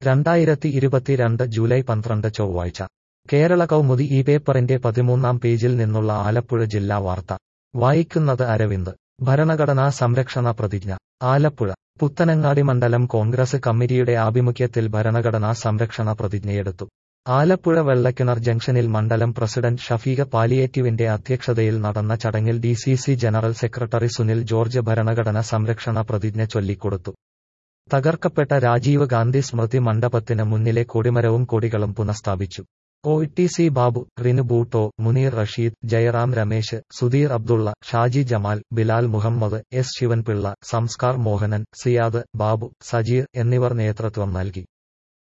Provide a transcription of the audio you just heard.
രണ്ടായിരത്തി ഇരുപത്തിരണ്ട് ജൂലൈ പന്ത്രണ്ട് ചൊവ്വാഴ്ച കേരള കൗമുദി ഈ പേപ്പറിന്റെ പതിമൂന്നാം പേജിൽ നിന്നുള്ള ആലപ്പുഴ ജില്ലാ വാർത്ത വായിക്കുന്നത് അരവിന്ദ് ഭരണഘടനാ സംരക്ഷണ പ്രതിജ്ഞ ആലപ്പുഴ പുത്തനങ്ങാടി മണ്ഡലം കോൺഗ്രസ് കമ്മിറ്റിയുടെ ആഭിമുഖ്യത്തിൽ ഭരണഘടനാ സംരക്ഷണ പ്രതിജ്ഞയെടുത്തു ആലപ്പുഴ വെള്ളക്കിണർ ജംഗ്ഷനിൽ മണ്ഡലം പ്രസിഡന്റ് ഷഫീഖ പാലിയേറ്റീവിന്റെ അധ്യക്ഷതയിൽ നടന്ന ചടങ്ങിൽ D C C general secretary Sunil George ഭരണഘടന സംരക്ഷണ പ്രതിജ്ഞ ചൊല്ലിക്കൊടുത്തു തകർക്കപ്പെട്ട രാജീവ് ഗാന്ധി സ്മൃതി മണ്ഡപത്തിന് മുന്നിലെ കൊടിമരവും കൊടികളും പുനഃസ്ഥാപിച്ചു O T C Babu Rinu Bhutto Muneer Rasheed Jayaram Ramesh Sudheer Abdulla Shaji Jamal Bilal Muhammad S Sivanpillai Samskar Mohanan Siyad Babu Sajeer എന്നിവർ നേതൃത്വം നൽകി